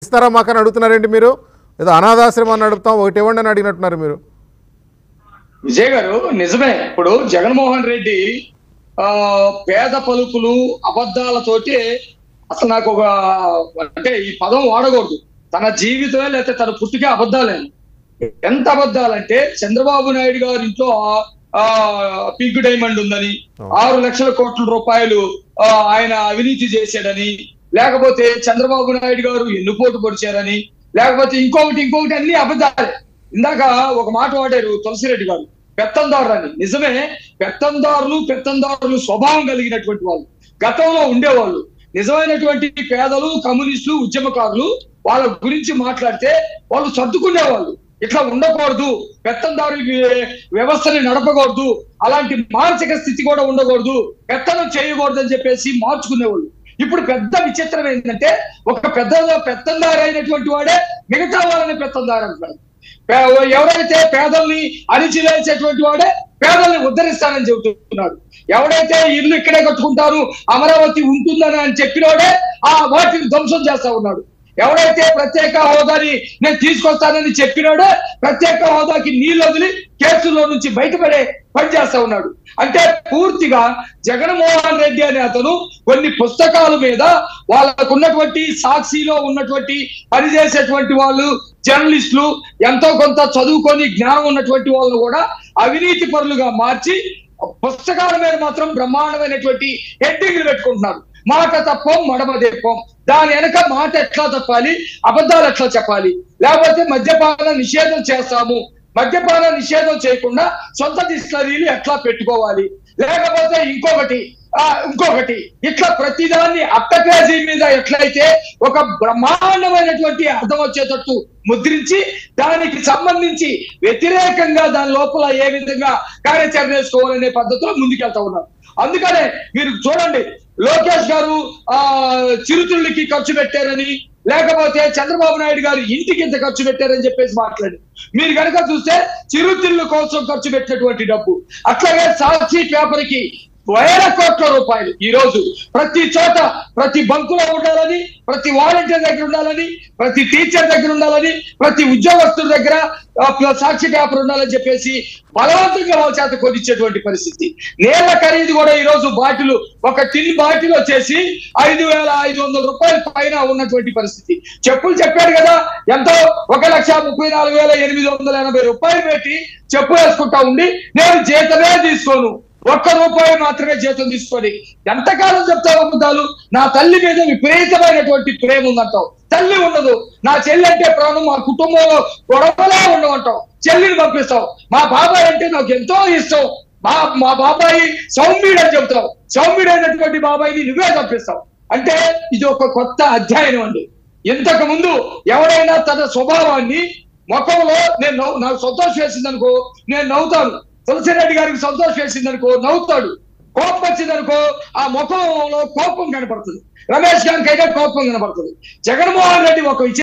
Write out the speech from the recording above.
ఇస్తారా మాకని అడుగుతున్నారేంటి మీరు ఏదో అనాథాశ్రమాన్ని నడుపుతాం ఒకటి ఇవ్వండి అని అడిగినట్టున్నారు మీరు విజయ్ గారు నిజమే ఇప్పుడు జగన్మోహన్ రెడ్డి ఆ పేద పలుకులు అబద్ధాలతోటి అసలు నాకు ఒక అంటే ఈ పదం వాడకూడదు తన జీవితమే లేకపోతే తన పుట్టికే అబద్ధాలే ఎంత అబద్ధాలంటే చంద్రబాబు నాయుడు గారి ఇంట్లో ఆ పింక్ డైమండ్ ఉందని ఆరు లక్షల కోట్ల రూపాయలు ఆ, ఆయన అవినీతి చేశాడని లేకపోతే చంద్రబాబు నాయుడు గారు ఎన్నుపోటు పొడిచారని లేకపోతే ఇంకొకటి ఇంకొకటి అన్ని అబద్ధాలే ఇందాక ఒక మాట వాడారు తులసిరెడ్డి గారు పెత్తందారులు అని నిజమే పెత్తందారులు పెత్తందారులు స్వభావం కలిగినటువంటి వాళ్ళు గతంలో ఉండేవాళ్ళు నిజమైనటువంటి పేదలు కమ్యూనిస్టులు ఉద్యమకారులు వాళ్ళ గురించి మాట్లాడితే వాళ్ళు సర్దుకునేవాళ్ళు ఇట్లా ఉండకూడదు పెత్తందారు వ్య- వ్యవస్థని నడపకూడదు అలాంటి మానసిక స్థితి కూడా ఉండకూడదు పెత్తనం చేయకూడదు అని చెప్పేసి మార్చుకునేవాళ్ళు ఇప్పుడు పెద్ద విచిత్రం ఏంటంటే ఒక పెద్ద పెత్తందారు అయినటువంటి వాడే మిగతా వాళ్ళని పెత్తందారు అంటున్నారు పే- ఎవరైతే పేదల్ని అణిచివేసేటువంటి వాడే పేదల్ని ఉద్ధరిస్తానని చెబుతున్నాడు ఎవడైతే ఇల్లు ఇక్కడే కట్టుకుంటారు అమరావతి ఉంటుందని అని చెప్పినోడే ఆ వాటిని ధ్వంసం చేస్తా ఉన్నాడు ఎవడైతే ప్రత్యేక హోదాని నేను తీసుకొస్తానని చెప్పినాడో ప్రత్యేక హోదాకి నీళ్ళు వదిలి కేసుల్లో నుంచి బయటపడే పని చేస్తా ఉన్నాడు అంటే పూర్తిగా జగన్మోహన్ రెడ్డి అనే అతను కొన్ని పుస్తకాల మీద వాళ్ళకు ఉన్నటువంటి సాక్షిలో ఉన్నటువంటి పనిచేసేటువంటి వాళ్ళు జర్నలిస్టులు ఎంతో కొంత చదువుకొని జ్ఞానం ఉన్నటువంటి వాళ్ళు కూడా అవినీతి పరులుగా మార్చి పుస్తకాల మీద మాత్రం బ్రహ్మాండమైనటువంటి హెడ్డింగ్లు పెట్టుకుంటున్నారు మాట తప్పం మడమ తెప్పం దాని వెనక మాట ఎట్లా తప్పాలి అబద్ధాలు ఎట్లా చెప్పాలి లేకపోతే మద్యపాన నిషేధం చేస్తాము మద్యపాన నిషేధం చేయకుండా సొంత డిస్టరీలు ఎట్లా పెట్టుకోవాలి లేకపోతే ఇంకొకటి ఆ ఇంకొకటి ఇట్లా ప్రతిదాన్ని అట్టకేజీ మీద ఎట్లయితే ఒక బ్రహ్మాండమైనటువంటి అర్థం వచ్చేటట్టు ముద్రించి దానికి సంబంధించి వ్యతిరేకంగా దాని లోపల ఏ విధంగా కార్యాచరణ వేసుకోవాలనే పద్ధతిలో ముందుకెళ్తా ఉన్నారు అందుకనే మీరు చూడండి లోకేష్ గారు ఆ చిరుతిళ్ళకి ఖర్చు పెట్టారని లేకపోతే చంద్రబాబు నాయుడు గారు ఇంటికి ఇంత ఖర్చు పెట్టారని చెప్పేసి మాట్లాడి మీరు కనుక చూస్తే చిరుతిళ్ళు కోసం ఖర్చు పెట్టినటువంటి డబ్బు అట్లాగే సాక్షి పేపర్ కి వేల కోట్ల రూపాయలు ఈ రోజు ప్రతి చోట ప్రతి బంకులో ఉండాలని ప్రతి వాలంటీర్ దగ్గర ఉండాలని ప్రతి టీచర్ దగ్గర ఉండాలని ప్రతి ఉద్యోగస్తుడి దగ్గర ఆ, సాక్షి పేపర్ ఉండాలని చెప్పేసి బలవంతంగా వాళ్ళ చేత కొనిచ్చేటువంటి పరిస్థితి నేల ఖరీదు కూడా ఈ రోజు బాటిల్ ఒక టిన్ బాటిల్ వచ్చేసి ఐదు వేల ఐదు వందల రూపాయల పైన ఉన్నటువంటి పరిస్థితి చెప్పులు చెప్పాడు కదా ఎంతో ఒక లక్ష ముప్పై నాలుగు వేల ఎనిమిది వందల ఎనభై రూపాయలు పెట్టి చెప్పు వేసుకుంటా ఉండి నేను జీతమే తీసుకోను ఒక్క రూపాయి మాత్రమే జీతం తీసుకొని ఎంతకాలం చెప్తావు అబద్ధాలు నా తల్లి మీద విపరీతమైనటువంటి ప్రేమ ఉందంటావు తల్లి ఉండదు నా చెల్లి అంటే ప్రాణం మా కుటుంబంలో గొడవలే ఉండవంటావు చెల్లిని పంపిస్తావు మా బాబాయ్ అంటే నాకు ఎంతో ఇష్టం మా మా బాబాయి సౌమ్యుడు అని చెప్తావు సౌమ్యుడు అయినటువంటి బాబాయిని నువ్వే పంపిస్తావు అంటే ఇది ఒక కొత్త అధ్యయనం అండి ఇంతకు ముందు ఎవరైనా తన స్వభావాన్ని ముఖంలో నేను నవ్వు నాకు సంతోషం వేసింది అనుకో నేను నవ్వుతాను తులసిరెడ్డి గారికి సంతోషం వేసింది అనుకో నవ్వుతాడు కోపం వచ్చింది అనుకో ఆ ముఖంలో కోపం కనపడుతుంది రమేష్ గారికి అయితే కోపం కనపడుతుంది జగన్మోహన్ రెడ్డి ఒక విచిత్ర